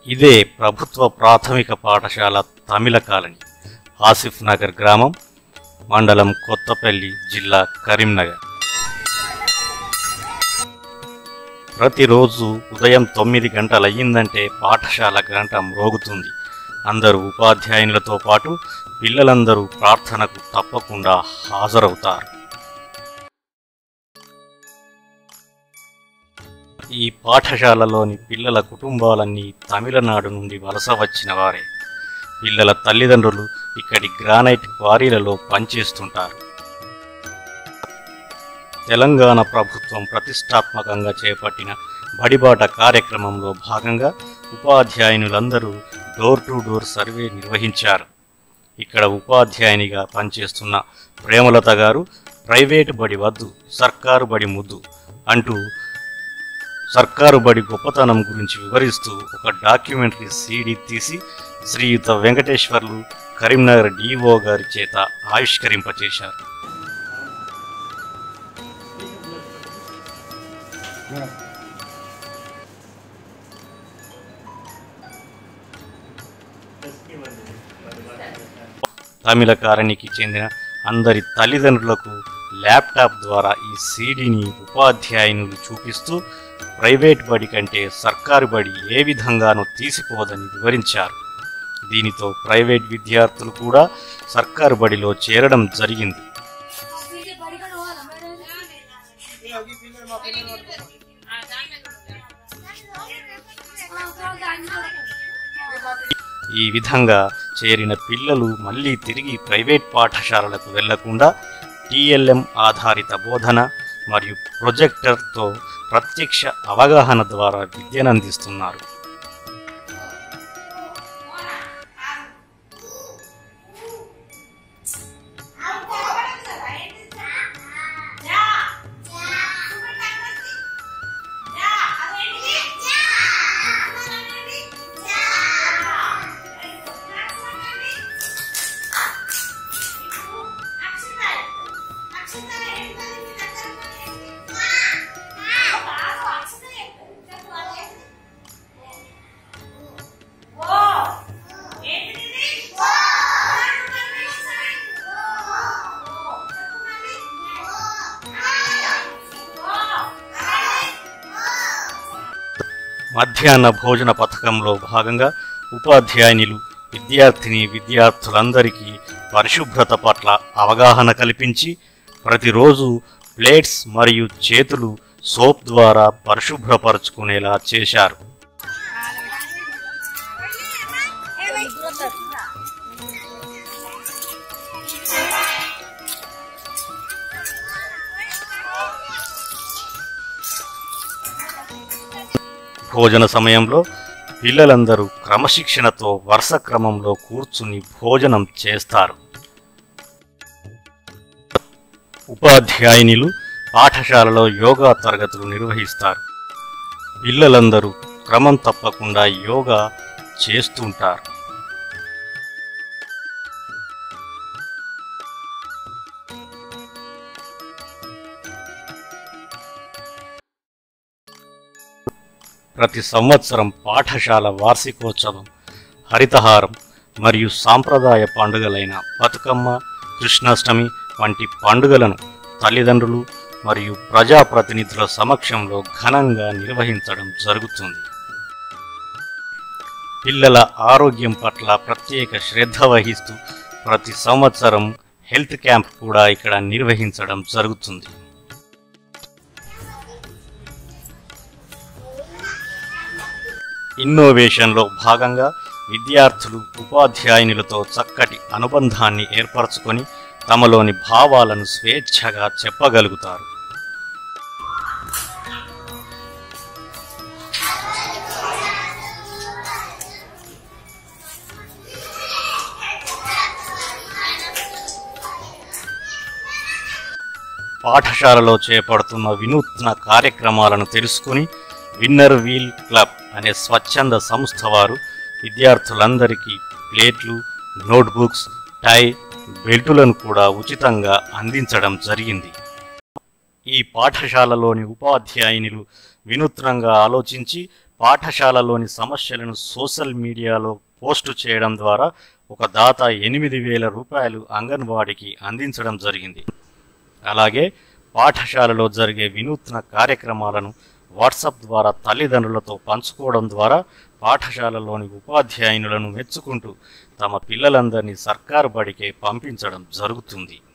ఇదే ప్రభుత్వ ప్రాథమిక పాఠశాల తమిళ కాలనీ ఆసిఫ్ నగర్ గ్రామం మండలం కొత్తపల్లి జిల్లా కరీంనగర్ ప్రతిరోజు ఉదయం తొమ్మిది గంటలయ్యిందంటే పాఠశాల గంట మ్రోగుతుంది అందరూ ఉపాధ్యాయునులతో పాటు పిల్లలందరూ ప్రార్థనకు తప్పకుండా హాజరవుతారు ఈ పాఠశాలలోని పిల్లల కుటుంబాలన్నీ తమిళనాడు నుండి వలస వచ్చిన వారే పిల్లల తల్లిదండ్రులు ఇక్కడి గ్రానైట్ క్వారీలలో పనిచేస్తుంటారు తెలంగాణ ప్రభుత్వం ప్రతిష్టాత్మకంగా చేపట్టిన బడిబాట కార్యక్రమంలో భాగంగా ఉపాధ్యాయునులందరూ డోర్ టు డోర్ సర్వే నిర్వహించారు ఇక్కడ ఉపాధ్యాయునిగా పనిచేస్తున్న ప్రేమలత గారు ప్రైవేటు బడి వద్దు సర్కారు బడి ముద్దు అంటూ సర్కారు బడి గొప్పతనం గురించి వివరిస్తూ ఒక డాక్యుమెంటరీ సీడీ తీసి శ్రీయుత వెంకటేశ్వర్లు కరీంనగర్ డిఓ గారి చేత ఆవిష్కరింపచేశారు తమిళకారణికి చెందిన అందరి తల్లిదండ్రులకు ల్యాప్టాప్ ద్వారా ఈ సీడీని ఉపాధ్యాయునులు చూపిస్తూ ప్రైవేట్ బడి కంటే సర్కారు బడి ఏ విధంగానూ తీసిపోదని వివరించారు దీనితో ప్రైవేట్ విద్యార్థులు కూడా సర్కారు బడిలో చేరడం జరిగింది ఈ విధంగా చేరిన పిల్లలు మళ్ళీ తిరిగి ప్రైవేట్ పాఠశాలలకు వెళ్లకుండా టీఎల్ఎం ఆధారిత బోధన మరియు ప్రొజెక్టర్తో ప్రత్యక్ష అవగాహన ద్వారా విద్యనందిస్తున్నారు మధ్యాహ్న భోజన పథకంలో భాగంగా ఉపాధ్యాయునిలు విద్యార్థిని విద్యార్థులందరికీ పరిశుభ్రత పట్ల అవగాహన కల్పించి ప్రతిరోజు ప్లేట్స్ మరియు చేతులు సోప్ ద్వారా పరిశుభ్రపరచుకునేలా చేశారు భోజన సమయంలో పిల్లలందరూ క్రమశిక్షణతో వరుస క్రమంలో కూర్చుని భోజనం చేస్తారు ఉపాధ్యాయునిలు పాఠశాలలో యోగా తరగతులు నిర్వహిస్తారు పిల్లలందరూ క్రమం తప్పకుండా యోగా చేస్తుంటారు ప్రతి సంవత్సరం పాఠశాల వార్షికోత్సవం హరితహారం మరియు సాంప్రదాయ పండుగలైన బతుకమ్మ కృష్ణాష్టమి వంటి పండుగలను తల్లిదండ్రులు మరియు ప్రజాప్రతినిధుల సమక్షంలో ఘనంగా నిర్వహించడం జరుగుతుంది పిల్లల ఆరోగ్యం పట్ల ప్రత్యేక శ్రద్ధ వహిస్తూ ప్రతి సంవత్సరం హెల్త్ క్యాంప్ కూడా ఇక్కడ నిర్వహించడం జరుగుతుంది ఇన్నోవేషన్లో భాగంగా విద్యార్థులు ఉపాధ్యాయునులతో చక్కటి అనుబంధాన్ని ఏర్పరచుకొని తమలోని భావాలను స్వేచ్ఛగా చెప్పగలుగుతారు పాఠశాలలో చేపడుతున్న వినూత్న కార్యక్రమాలను తెలుసుకుని విన్నర్ వీల్ క్లబ్ అనే స్వచ్ఛంద సంస్థ వారు విద్యార్థులందరికీ ప్లేట్లు నోట్బుక్స్ టై బెల్టులను కూడా ఉచితంగా అందించడం జరిగింది ఈ పాఠశాలలోని ఉపాధ్యాయునులు వినూత్నంగా ఆలోచించి పాఠశాలలోని సమస్యలను సోషల్ మీడియాలో పోస్టు చేయడం ద్వారా ఒక దాత ఎనిమిది వేల రూపాయలు అంగన్వాడీకి అందించడం జరిగింది అలాగే పాఠశాలలో జరిగే వినూత్న కార్యక్రమాలను వాట్సాప్ ద్వారా తల్లిదండ్రులతో పంచుకోవడం ద్వారా పాఠశాలలోని ఉపాధ్యాయునులను మెచ్చుకుంటూ తమ పిల్లలందరినీ సర్కారు బడికే పంపించడం జరుగుతుంది